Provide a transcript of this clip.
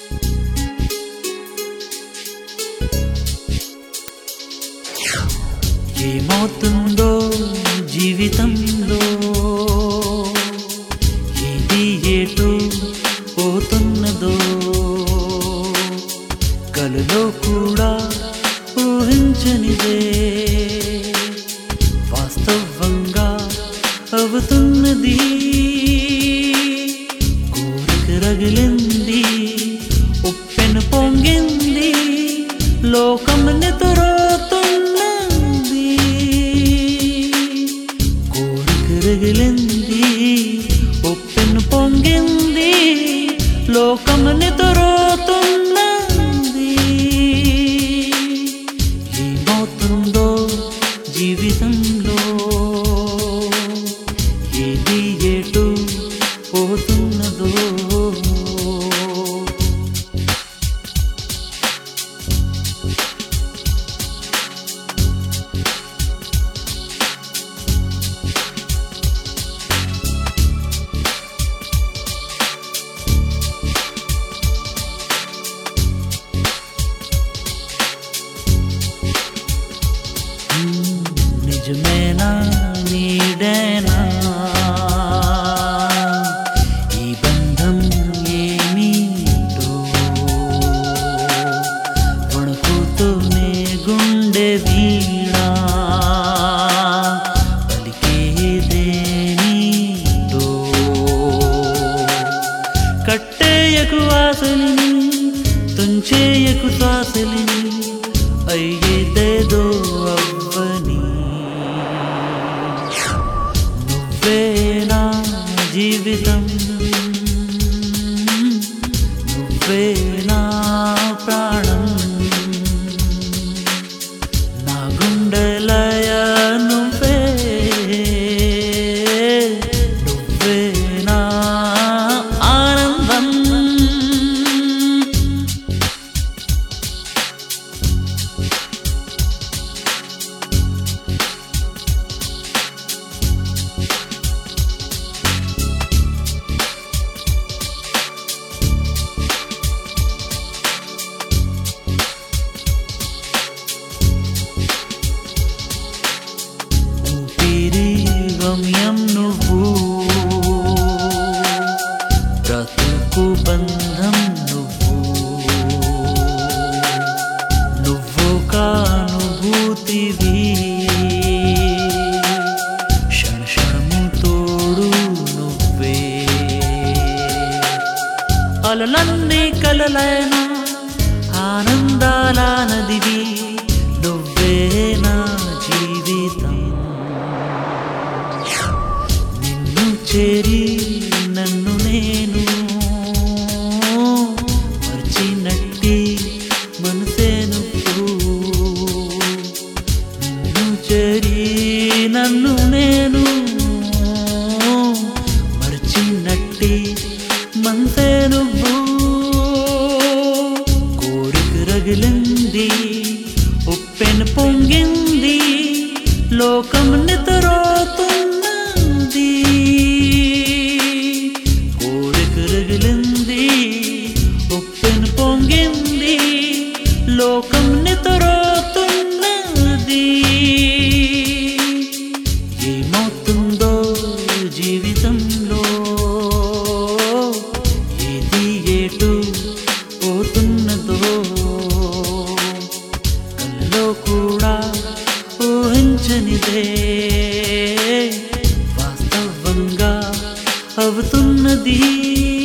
ఏమవుతుందో జీవితంలో ఏది ఏటో పోతున్నదో కలలో కూడా ఊహించనిదే వాస్తవంగా అవుతున్నది కోరిక రగిలింది ఉప్పెను పొంగింది లోకముని తొరోతున్నది కోరిక రగిలింది ఉప్పెను పొంగింది లోకముని తొరోతున్నది ఏమవుతుందో జీవితంలో ఏది ఏటు పోతున్నదో నిజమేనా నీడేనా ఈ బంధం ఏమీటో వణుకుతూనే గుండె వీణా పలికేదేనీటో కట్టేయకు ఆశలిని తుంచేయకు శ్వాసలిని అయ్యేదేదో అవ్వని నువ్వే నా జీవితం నువ్వే నా ప్రాణం నా గుండెలయ నువ్వే నువ్వే నా ఆనందం ఊపిరి గమ్యం నువ్వు బ్రతుకు బంధం నువ్వు నువ్వు కానుభూతివి క్షణ క్షణము తోడు నువ్వే అలలన్నీ కలలైనా ఆనందాల నదివి నువ్వే నా జీవితం నిన్ను చేరి నన్ను నేను మర్చినట్టి మనసే నువ్వు నిన్ను చేరి నన్ను నేను మర్చినట్టి మనసే నువ్వు కోరిక రగిలింది ఉప్పెను పొంగింది లోకం నితరోతున్నది కోరిక రగిలింది ఉప్పెను పొంగింది లోకం నితరోతున్నది ఏమవుతుందో జీవితంలో ఏది ఏటు పోతున్నదో కల్లో కూడా ఊహించనిదే వాస్తవంగా అవుతున్నది